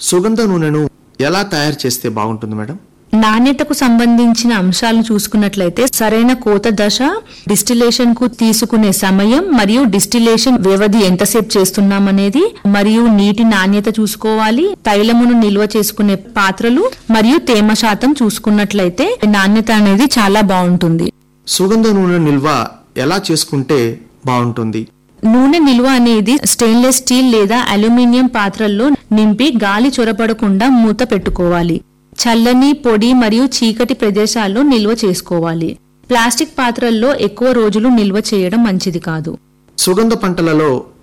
సుగంధ నూనెను ఎలా తయారు చేస్తే బాగుంటుంది మేడం నాణ్యతకు సంబంధించిన అంశాలను చూసుకున్నట్లయితే సరైన కోత దశ డిస్టిలేషన్ కు తీసుకునే సమయం మరియు డిస్టిలేషన్ వ్యవధి ఎంతసేపు చేస్తున్నాం అనేది మరియు నీటి నాణ్యత చూసుకోవాలి తైలమును నిల్వ చేసుకునే పాత్రలు మరియు తేమ శాతం చూసుకున్నట్లయితే నాణ్యత అనేది చాలా బాగుంటుంది సుగంధ నూనె నిల్వ ఎలా చేసుకుంటే బాగుంటుంది నూనె నిల్వ అనేది స్టెయిన్లెస్ స్టీల్ లేదా అల్యూమినియం పాత్రల్లో నింపి గాలి చొరబడకుండా మూత పెట్టుకోవాలి చల్లని పొడి మరియు చీకటి ప్రదేశాల్లో నిల్వ చేసుకోవాలి ప్లాస్టిక్ పాత్రల్లో ఎక్కువ రోజులు నిల్వ చేయడం మంచిది కాదు సుగంధ పంటలలో